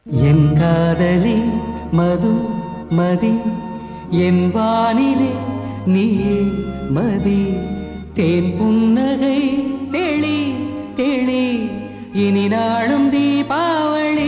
என் காதலி மது மதி என் வானிலே நீயே மதி தேன் புன்னகை தெளி தெளி இனி நாளும் தீபாவளி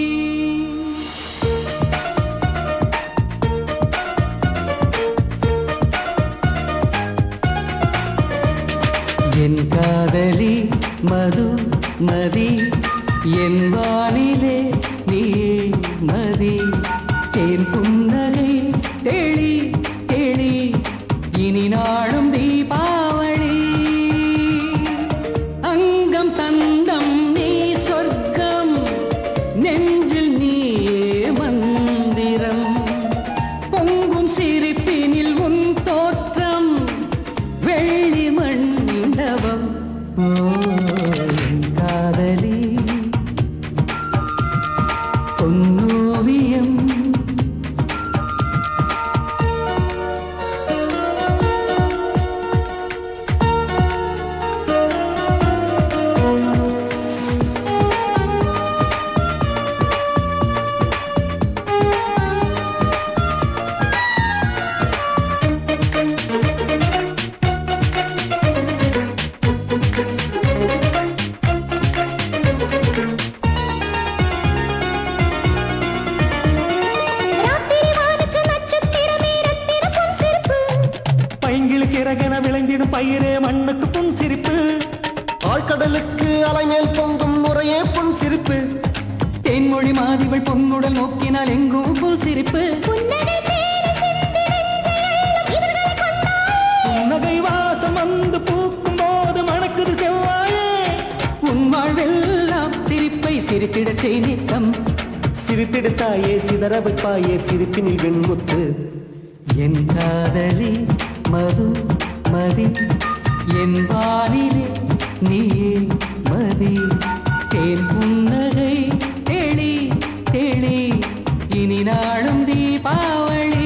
என் காதலி மது மதி என் வானிலே நீ மதி தேன் புன்னகை தெளி தெளி இனி நாளும் தீபாவளி அங்கம் தந்தம் நீ சொர்க்கம் நெஞ்சில் நீயே மந்திரம் பொங்கும் சிரிப்பினில் உன் தோற்றம் வெள்ளி மண்டபம் ஓ, என் காதலி பொன்னோவியம் ராத்திரி வானுக்கு நட்சத்திரமே ரத்தின பொன் சிரிப்பு பைங்கிழு சிறகென விளைந்திடும் பயிரே மண்ணுக்கு புன்சிரிப்பு ஆழ்கடலுக்கு அலைமேல் பொங்கும் முறையே புன் சிரிப்பு தேன்மொழி மாதிவள் பொன்னுடல் நோக்கினால் எங்கும் புல் சிரிப்பு புன்னகை தேடி சிந்தி நெஞ்சை அள்ளும் இதழ்களைக் கொண்டாய். புன்னகை வாசம் வந்து பூக்கும் போது மணக்குது செவ்வாயே உன் வாழ்வெல்லாம் சிரிப்பை சிரித்திடச் செய் நித்தம் சிரித்தெடுத்தாயே சிதற வைப்பாயே சிரிப்பினில் வெண்முத்து என் காதலி மது மதி என் வானிலே நீயே மதி தேன் புன்னகை தெளி தெளி இனி நாளும் தீபாவளி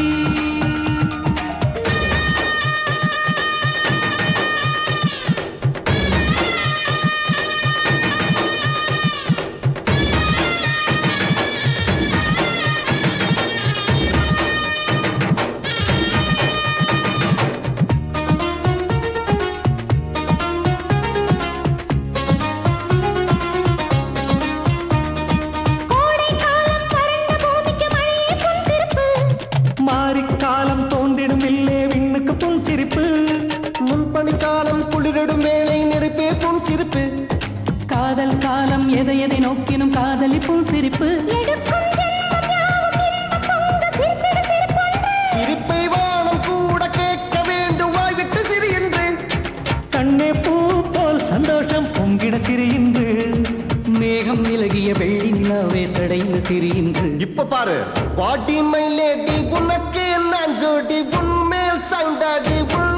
கோடை காலம் வறண்ட பூமிக்கு மழையே பொன் சிரிப்பு மாரிக்காலம் தோன்றிடும் இல்லே விண்ணுக்கு புன்சிரிப்பு முன்பனிக்காலம் குளிரிடும் வேலை நெருப்பே புன் சிரிப்பு காதல் காலம் எதை எதை நோக்கினும் காதலி புன்சிரிப்பு எடுக்கும் ஜென்மம் யாவும் இன்பம் பொங்க சிரித்திட சிரிப்பொன்று சிரிப்பை வானம் கூட கேட்க வேண்டும் வாய்விட்டு சிரி என்று கண்ணே பூ போல் சந்தோஷம் பொங்கிட சிரியின்று மேகம் விலகிய வெள்ளி நிலாவே தடைந்து சிரியின்று இப்ப பாரு பாட்டி மை லேடி உனக்கு என்ன ஜோடி உன்மேல் சாய்ந்தாடி உள்ள